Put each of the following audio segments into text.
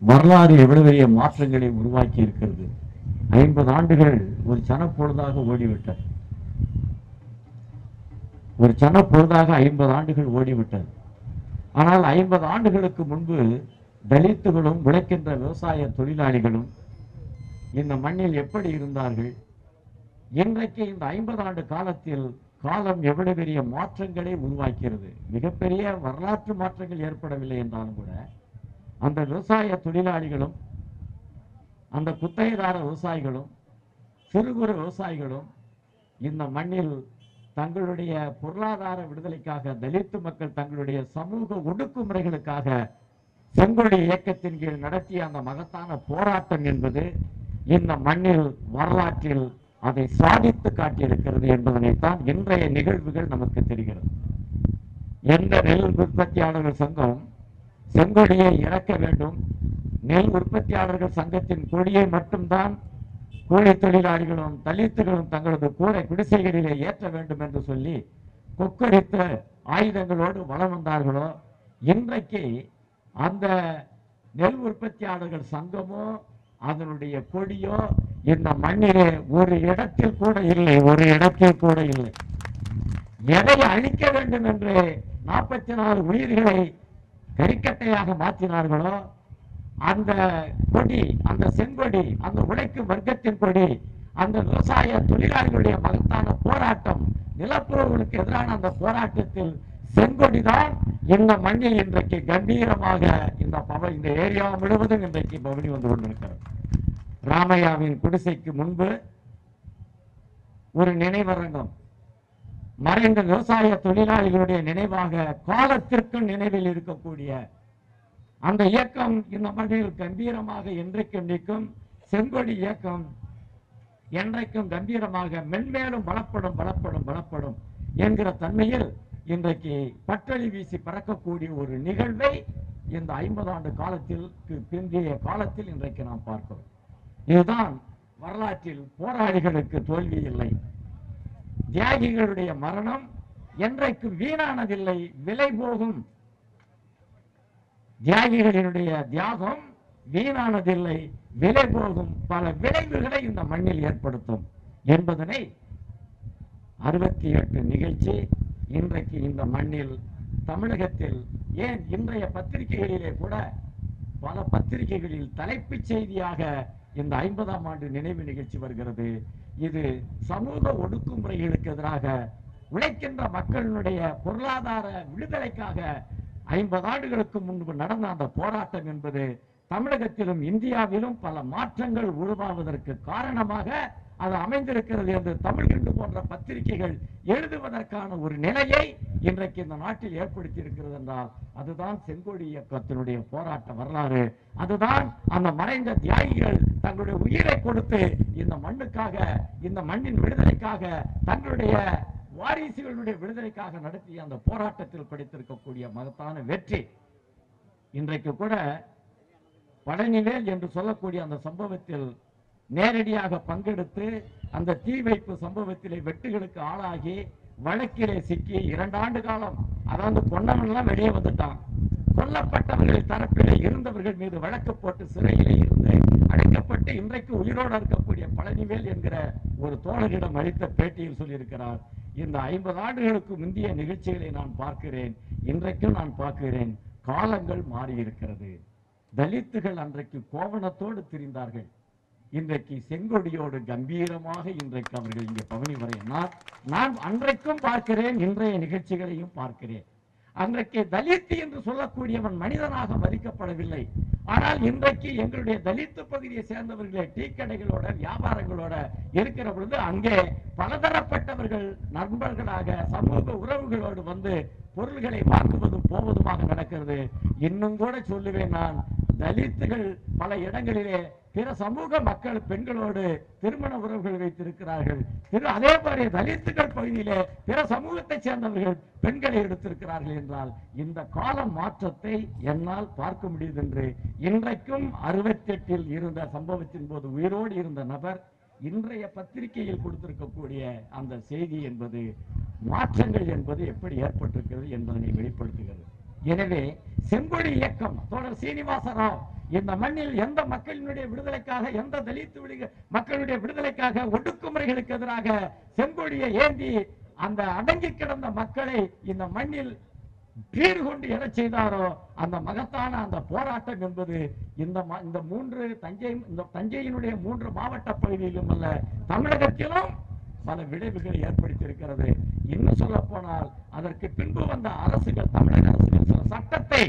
வரலாறு எவ்வளவு பெரிய மாற்றங்களை உருவாக்கி இருக்கிறது ஐம்பது ஆண்டுகள் ஒரு சனப்பொழுதாக ஓடிவிட்டது ஒரு சனப்பொழுதாக ஐம்பது ஆண்டுகள் ஓடிவிட்டது ஆனால் ஐம்பது ஆண்டுகளுக்கு முன்பு தலித்துகளும் உழைக்கின்ற விவசாய தொழிலாளிகளும் இந்த மண்ணில் எப்படி இருந்தார்கள் இன்றைக்கு இந்த ஐம்பது ஆண்டு காலத்தில் காலம் எவ்வளவு பெரிய மாற்றங்களை உருவாக்கிறது மிகப்பெரிய வரலாற்று மாற்றங்கள் ஏற்படவில்லை என்றாலும் கூட அந்த விவசாய தொழிலாளிகளும் அந்த குத்தகைதார விவசாயிகளும் சிறு குறு விவசாயிகளும் இந்த மண்ணில் தங்களுடைய பொருளாதார விடுதலைக்காக தலித்து மக்கள் தங்களுடைய சமூக ஒடுக்குமுறைகளுக்காக செங்கொடி இயக்கத்தின் கீழ் நடத்திய அந்த மகத்தான போராட்டம் என்பது இந்த மண்ணில் வரலாற்றில் அதை சாதித்து காட்டியிருக்கிறது என்பதனைத்தான் இன்றைய நிகழ்வுகள் நமக்கு தெரிகிறது எந்த நெல் உற்பத்தியாளர்கள் சங்கம் செங்கொடியை இறக்க வேண்டும் நெல் உற்பத்தியாளர்கள் சங்கத்தின் கொடியை மட்டும்தான் கூலி தொழிலாளிகளும் தலித்துகளும் தங்களது கூரை குடிசைகளிலே ஏற்ற வேண்டும் என்று சொல்லி கொக்கரித்த ஆயுதங்களோடு வளம் வந்தார்களோ இன்றைக்கு அந்த நெல் உற்பத்தியாளர்கள் சங்கமோ அதனுடைய கொடியோ இந்த மண்ணிலே ஒரு இடத்தில் கூட இல்லை ஒரு இடத்தில் கூட இல்லை எதை அழிக்க வேண்டும் என்று நாற்பத்தி நாலு உயிர்களை கரிக்கட்டையாக மாற்றினார்களோ அந்த கொடி அந்த செங்கொடி அந்த உழைக்கும் வர்க்கத்தின் கொடி அந்த விவசாய தொழிலாளிகளுடைய மகத்தான போராட்டம் நிலப்புறவுகளுக்கு எதிரான அந்த போராட்டத்தில் செங்கொடிதான் இந்த மண்ணில் இன்றைக்கு கம்பீரமாக இந்த பவ இந்த ஏரியா முழுவதும் இன்றைக்கு பவனி வந்து கொண்டிருக்கிறது ராமையாவின் குடிசைக்கு முன்பு ஒரு நினைவரங்கம் மறைந்த விவசாய தொழிலாளிகளுடைய நினைவாக காலத்திற்கும் நினைவில் இருக்கக்கூடிய அந்த இயக்கம் இந்த மண்ணில் கம்பீரமாக என்றைக்கும் நிற்கும் செங்கொடி இயக்கம் என்றைக்கும் கம்பீரமாக மென்மேலும் பலப்படும் பலப்படும் பலப்படும் என்கிற தன்மையில் இன்றைக்கு பட்டளி வீசி பறக்கக்கூடிய ஒரு நிகழ்வை இந்த ஐம்பது ஆண்டு காலத்தில் பிந்தைய காலத்தில் இன்றைக்கு நாம் பார்க்கிறோம் இதுதான் வரலாற்றில் போராளிகளுக்கு தோல்வி இல்லை தியாகிகளுடைய மரணம் என்றைக்கும் வீணானதில்லை விலை போகும் தியாகிகளினுடைய தியாகம் வீணானதில்லை விலை போகும் பல விளைவுகளை இந்த மண்ணில் ஏற்படுத்தும் என்பதனை அறுபத்தி எட்டு நிகழ்ச்சி இன்றைக்கு இந்த மண்ணில் தமிழகத்தில் ஏன் இன்றைய பத்திரிகைகளிலே கூட பல பத்திரிகைகளில் தலைப்புச் செய்தியாக இந்த ஐம்பதாம் ஆண்டு நினைவு நிகழ்ச்சி வருகிறது இது சமூக ஒடுக்குமுறைகளுக்கு எதிராக உழைக்கின்ற மக்களினுடைய பொருளாதார விடுதலைக்காக ஐம்பது ஆண்டுகளுக்கு முன்பு நடந்த அந்த போராட்டம் என்பது தமிழகத்திலும் இந்தியாவிலும் பல மாற்றங்கள் உருவாவதற்கு காரணமாக அது அமைந்திருக்கிறது என்று தமிழ் கண்டு போன்ற பத்திரிகைகள் எழுதுவதற்கான ஒரு நிலையை இன்றைக்கு இந்த நாட்டில் ஏற்படுத்தி இருக்கிறது என்றால் அதுதான் செங்கோடி இயக்கத்தினுடைய போராட்ட வரலாறு அதுதான் அந்த மறைந்த தியாகிகள் தங்களுடைய உயிரை கொடுத்து இந்த மண்ணுக்காக இந்த மண்ணின் விடுதலைக்காக தங்களுடைய வாரிசுகளுடைய விடுதலைக்காக நடத்திய அந்த போராட்டத்தில் கிடைத்திருக்கக்கூடிய மகத்தான வெற்றி இன்றைக்கு கூட பழனிவேல் என்று சொல்லக்கூடிய அந்த சம்பவத்தில் நேரடியாக பங்கெடுத்து அந்த தீ வைப்பு சம்பவத்திலே வெட்டுகளுக்கு ஆளாகி வழக்கிலே சிக்கி இரண்டு ஆண்டு காலம் அதாவது கொன்னவன்லாம் வெளியே வந்துட்டான் கொல்லப்பட்டவர்கள் தரப்பிலே இருந்தவர்கள் மீது வழக்கு போட்டு சிறையிலே இருந்து அடைக்கப்பட்டு இன்றைக்கு உயிரோடு இருக்கக்கூடிய பழனிவேல் என்கிற ஒரு தோழரிடம் அளித்த பேட்டியில் சொல்லியிருக்கிறார் இந்த ஐம்பது ஆண்டுகளுக்கு முந்தைய நிகழ்ச்சிகளை நான் பார்க்கிறேன் இன்றைக்கும் நான் பார்க்கிறேன் காலங்கள் மாறி இருக்கிறது தலித்துகள் அன்றைக்கு கோவணத்தோடு திரிந்தார்கள் இன்றைக்கு செங்கொடியோடு கம்பீரமாக இன்றைக்கு அவர்கள் இங்கே பவனி வரை நான் நான் அன்றைக்கும் பார்க்கிறேன் இன்றைய நிகழ்ச்சிகளையும் பார்க்கிறேன் அன்றைக்கு தலித் என்று சொல்லக்கூடியவன் மனிதனாக மதிக்கப்படவில்லை ஆனால் இன்றைக்கு எங்களுடைய தலித்து பகுதியை சேர்ந்தவர்களே டீ கடைகளோட வியாபாரங்களோட இருக்கிற பொழுது அங்கே பலதரப்பட்டவர்கள் நண்பர்களாக சமூக உறவுகளோடு வந்து பொருள்களை வாங்குவதும் போவதுமாக நடக்கிறது இன்னும் கூட சொல்லுவேன் நான் தலித்துகள் பல இடங்களிலே பிற சமூக மக்கள் பெண்களோடு திருமண உறவுகள் வைத்திருக்கிறார்கள் திரு அதே மாதிரி தலித்துகள் பகுதியிலே பிற சமூகத்தைச் சேர்ந்தவர்கள் பெண்களை எடுத்திருக்கிறார்கள் என்றால் இந்த கால மாற்றத்தை என்னால் பார்க்க முடியுது என்று இன்றைக்கும் அறுபத்தெட்டில் இருந்த சம்பவத்தின் போது உயிரோடு இருந்த நபர் இன்றைய பத்திரிகையில் கொடுத்திருக்கக்கூடிய அந்த செய்தி என்பது மாற்றங்கள் என்பது எப்படி ஏற்பட்டிருக்கிறது என்பதனை வெளிப்படுத்துகிறது எனவே செங்கொடி இயக்கம் தோழர் சீனிவாச ராவ் இந்த மண்ணில் எந்த மக்களினுடைய விடுதலைக்காக எந்த தலித்து விடுக மக்களுடைய விடுதலைக்காக ஒடுக்குமுறைகளுக்கு எதிராக செங்கொடியை ஏந்தி அந்த அடங்கி கிடந்த மக்களை இந்த மண்ணில் பீறு கொண்டு எழச் செய்தாரோ அந்த மகத்தான அந்த போராட்டம் என்பது இந்த ம- இந்த மூன்று தஞ்சை இந்த தஞ்சையினுடைய மூன்று மாவட்ட பகுதியிலும் அல்ல தமிழகத்திலும் பல விளைவுகளை ஏற்படுத்தியிருக்கிறது இன்னும் சொல்ல போனால் அதற்கு பின்பு வந்த அரசுகள் தமிழக அரசுகள் சில சட்டத்தை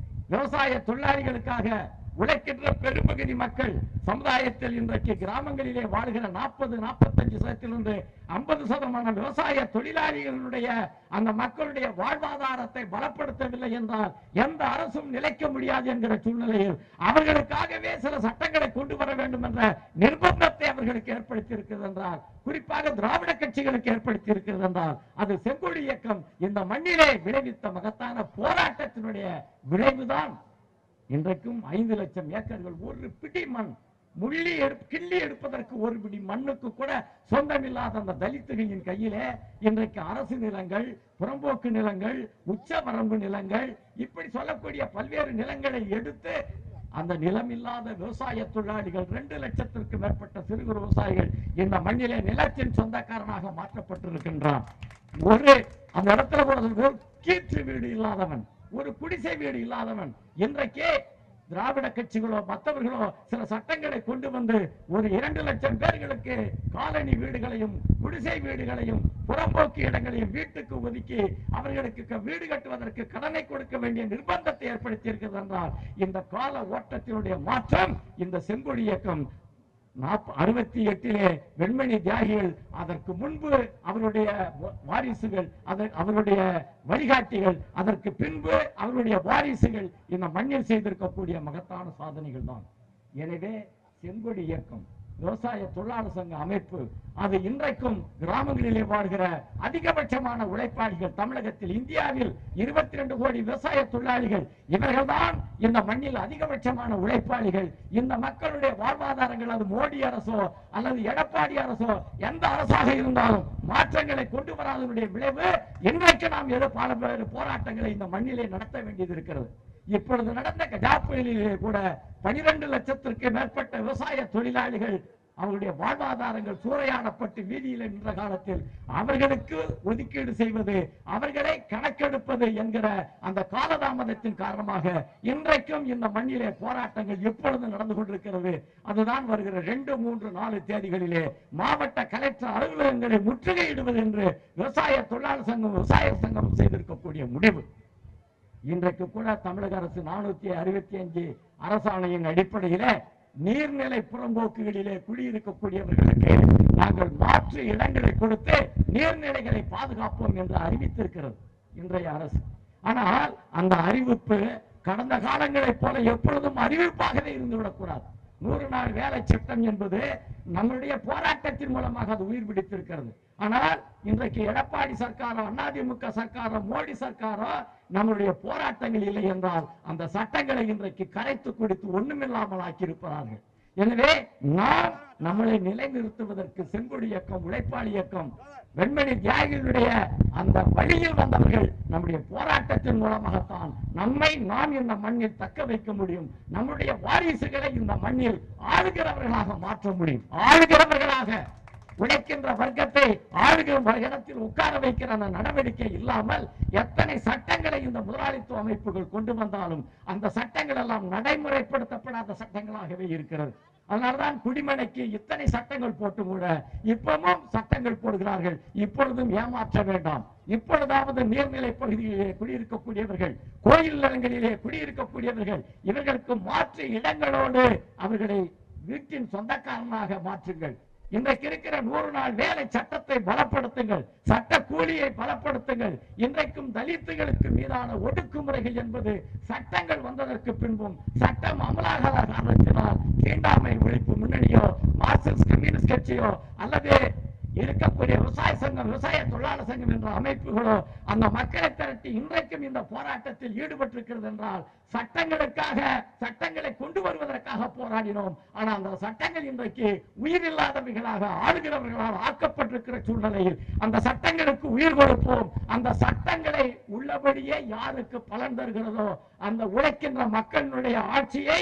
விவசாய தொழிலாளிகளுக்காக உழைக்கின்ற பெரும்பகுதி மக்கள் சமுதாயத்தில் இன்றைக்கு கிராமங்களிலே வாழ்கிற நாற்பது நாற்பத்தஞ்சு சதத்திலிருந்து ஐம்பது சதமான விவசாய தொழிலாளிகளுடைய அந்த மக்களுடைய வாழ்வாதாரத்தை பலப்படுத்தவில்லை என்றால் எந்த அரசும் நிலைக்க முடியாது என்கிற சூழ்நிலையில் அவர்களுக்காகவே சில சட்டங்களை கொண்டு வர வேண்டும் என்ற நிர்பந்தத்தை அவர்களுக்கு ஏற்படுத்தி இருக்கிறது என்றால் குறிப்பாக திராவிட கட்சிகளுக்கு ஏற்படுத்தி இருக்கிறது என்றால் அது செங்கொடி இயக்கம் இந்த மண்ணிலே விளைவித்த மகத்தான போராட்டத்தினுடைய விளைவுதான் இன்றைக்கும் ஐந்து லட்சம் ஏக்கர்கள் ஒரு பிடி மண் முள்ளி எடுப் கிள்ளி எடுப்பதற்கு ஒரு பிடி மண்ணுக்கு கூட சொந்தமில்லாத அந்த தலித்துகளின் கையிலே இன்றைக்கு அரசு நிலங்கள் புறம்போக்கு நிலங்கள் உச்சவரம்பு நிலங்கள் இப்படி சொல்லக்கூடிய பல்வேறு நிலங்களை எடுத்து அந்த நிலம் இல்லாத விவசாய தொழிலாளிகள் ரெண்டு லட்சத்திற்கு மேற்பட்ட சிறு குறு விவசாயிகள் இந்த மண்ணிலே நிலத்தின் சொந்தக்காரனாக மாற்றப்பட்டிருக்கின்றான் ஒரு அந்த இடத்துல கூட சொல்றது, ஒரு கீற்று வீடு இல்லாதவன் ஒரு குடிசை வீடு இல்லாதவன் இன்றைக்கே திராவிட கட்சிகளோ மற்றவர்களோ சில சட்டங்களை கொண்டு வந்து ஒரு இரண்டு லட்சம் பேர்களுக்கு காலனி வீடுகளையும் குடிசை வீடுகளையும் புறம்போக்கு இடங்களையும் வீட்டுக்கு ஒதுக்கி அவர்களுக்கு க- வீடு கட்டுவதற்கு கடனை கொடுக்க வேண்டிய நிர்பந்தத்தை ஏற்படுத்தி இருக்கிறது என்றால் இந்த கால ஓட்டத்தினுடைய மாற்றம் இந்த செங்கொடி இயக்கம் நாப்ப- அறுபத்தி எட்டிலே வெண்மணி தியாகிகள் அதற்கு முன்பு அவருடைய வ- வாரிசுகள் அதன் அவருடைய வழிகாட்டிகள் அதற்கு பின்பு அவருடைய வாரிசுகள் இந்த மண்ணில் செய்திருக்கக்கூடிய மகத்தான சாதனைகள் தான் எனவே செங்கொடி இயக்கம் விவசாய தொழிலாளர் சங்க அமைப்பு அது இன்றைக்கும் கிராமங்களிலே வாழ்கிற அதிகபட்சமான உழைப்பாளிகள் தமிழகத்தில் இந்தியாவில் இருபத்தி ரெண்டு கோடி விவசாய தொழிலாளிகள் இவர்கள்தான் இந்த மண்ணில் அதிகபட்சமான உழைப்பாளிகள் இந்த மக்களுடைய வாழ்வாதாரங்கள் அது மோடி அரசோ அல்லது எடப்பாடி அரசோ எந்த அரசாக இருந்தாலும் மாற்றங்களை கொண்டு வராதனுடைய விளைவு இன்றைக்கு நாம் எது பல பேர் போராட்டங்களை இந்த மண்ணிலே நடத்த வேண்டியது இருக்கிறது இப்பொழுது நடந்த கஜா புயலிலே கூட பனிரெண்டு லட்சத்திற்கு மேற்பட்ட விவசாய தொழிலாளிகள் அவர்களுடைய வாழ்வாதாரங்கள் சூறையாடப்பட்டு வீதியில் நின்ற காலத்தில் அவர்களுக்கு ஒதுக்கீடு செய்வது அவர்களை கணக்கெடுப்பது என்கிற அந்த காலதாமதத்தின் காரணமாக இன்றைக்கும் இந்த மண்ணிலே போராட்டங்கள் எப்பொழுது நடந்து கொண்டிருக்கிறது அதுதான் வருகிற ரெண்டு மூன்று நாலு தேதிகளிலே மாவட்ட கலெக்டர் அலுவலகங்களை முற்றுகையிடுவது என்று விவசாய தொழிலாளர் சங்கம் விவசாய சங்கம் செய்திருக்கக்கூடிய முடிவு இன்றைக்கு கூட தமிழக அரசு நானூத்தி அறுபத்தி அஞ்சு அரசாணையின் அடிப்படையில நீர்நிலை புறம்போக்குகளிலே குடியிருக்கக்கூடியவர்களுக்கு நாங்கள் மாற்று இடங்களை கொடுத்து நீர்நிலைகளை பாதுகாப்போம் என்று அறிவித்திருக்கிறது இன்றைய அரசு ஆனால் அந்த அறிவிப்பு கடந்த காலங்களைப் போல எப்பொழுதும் அறிவிப்பாகவே இருந்துவிடக்கூடாது நூறு நாள் வேலை சட்டம் என்பது நம்முடைய போராட்டத்தின் மூலமாக அது உயிர் பிடித்திருக்கிறது ஆனால் இன்றைக்கு எடப்பாடி சர்க்காரோ அதிமுக சர்க்காரோ மோடி சர்க்காரோ நம்முடைய போராட்டங்கள் இல்லை என்றால் அந்த சட்டங்களை இன்றைக்கு கரைத்து கொடுத்து ஒண்ணுமில்லாமல் ஆக்கியிருக்கிறார்கள் எனவே நாம் நம்மளை நிலைநிறுத்துவதற்கு செங்கொடி இயக்கம் உழைப்பாளி இயக்கம் வெண்மணி தியாகிகளுடைய அந்த வழியில் வந்தவர்கள் நம்முடைய போராட்டத்தின் மூலமாகத்தான் நம்மை நாம் இந்த மண்ணில் தக்க வைக்க முடியும் நம்முடைய வாரிசுகளை இந்த மண்ணில் ஆளுகிறவர்களாக மாற்ற முடியும் ஆளுகிறவர்களாக உழைக்கின்ற வர்க்கத்தை ஆளுகிற இடத்தில் உட்கார வைக்கிற அந்த நடவடிக்கை இல்லாமல் எத்தனை சட்டங்களை இந்த முதலாளித்துவ அமைப்புகள் கொண்டு வந்தாலும் அந்த சட்டங்கள் எல்லாம் நடைமுறைப்படுத்தப்படாத சட்டங்களாகவே இருக்கிறது அதனால்தான் குடிமனைக்கு இத்தனை சட்டங்கள் போட்டு கூட இப்பவும் சட்டங்கள் போடுகிறார்கள் இப்பொழுதும் ஏமாற்ற வேண்டாம் இப்பொழுதாவது நீர்நிலை பகுதியிலே குடியிருக்கக்கூடியவர்கள் கோயில் நிலங்களிலே குடியிருக்கக்கூடியவர்கள் இவர்களுக்கு மாற்று இடங்களோடு அவர்களை வீட்டின் சொந்தக்காரனாக மாற்றுங்கள் இன்றைக்கு இருக்கிற நூறு நாள் வேலை சட்டத்தை பலப்படுத்துங்கள் சட்ட கூலியை பலப்படுத்துங்கள் இன்றைக்கும் தலித்துகளுக்கு மீதான ஒடுக்குமுறைகள் என்பது சட்டங்கள் வந்ததற்கு பின்பும் சட்டம் அமலாகாத காரணத்தினால் தீண்டாமை ஒழிப்பு முன்னணியோ மார்க்சிஸ்ட் கம்யூனிஸ்ட் கட்சியோ அல்லது இருக்கக்கூடிய விவசாய சங்கம் விவசாய தொழிலாளர் சங்கம் என்ற அமைப்புகளோ அந்த மக்களை திரட்டி இன்றைக்கும் இந்த போராட்டத்தில் ஈடுபட்டிருக்கிறது என்றால் சட்டங்களுக்காக சட்டங்களை கொண்டு வருவதற்காக போராடினோம் ஆனால் அந்த சட்டங்கள் இன்றைக்கு உயிரில்லாதவைகளாக ஆளுகிறவர்களால் ஆக்கப்பட்டிருக்கிற சூழ்நிலையில் அந்த சட்டங்களுக்கு உயிர் கொடுப்போம் அந்த சட்டங்களை உள்ளபடியே யாருக்கு பலன் தருகிறதோ அந்த உழைக்கின்ற மக்களுடைய ஆட்சியை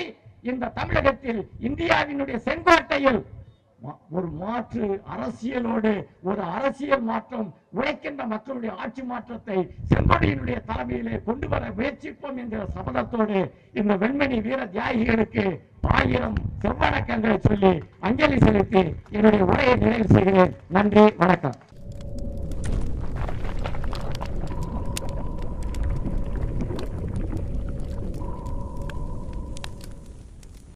இந்த தமிழகத்தில் இந்தியாவினுடைய செங்கோட்டையில் மா- ஒரு மாற்று அரசியலோடு ஒரு அரசியல் மாற்றம் உழைக்கின்ற மக்களுடைய ஆட்சி மாற்றத்தை செங்கோட்டையினுடைய தலைமையிலே கொண்டு வர முயற்சிப்போம் என்கிற சபதத்தோடு இந்த வெண்மணி வீர தியாகிகளுக்கு ஆயிரம் செவ்வணக்கங்களை சொல்லி அஞ்சலி செலுத்தி என்னுடைய உரையை நிறைவு செய்கிறேன் நன்றி வணக்கம்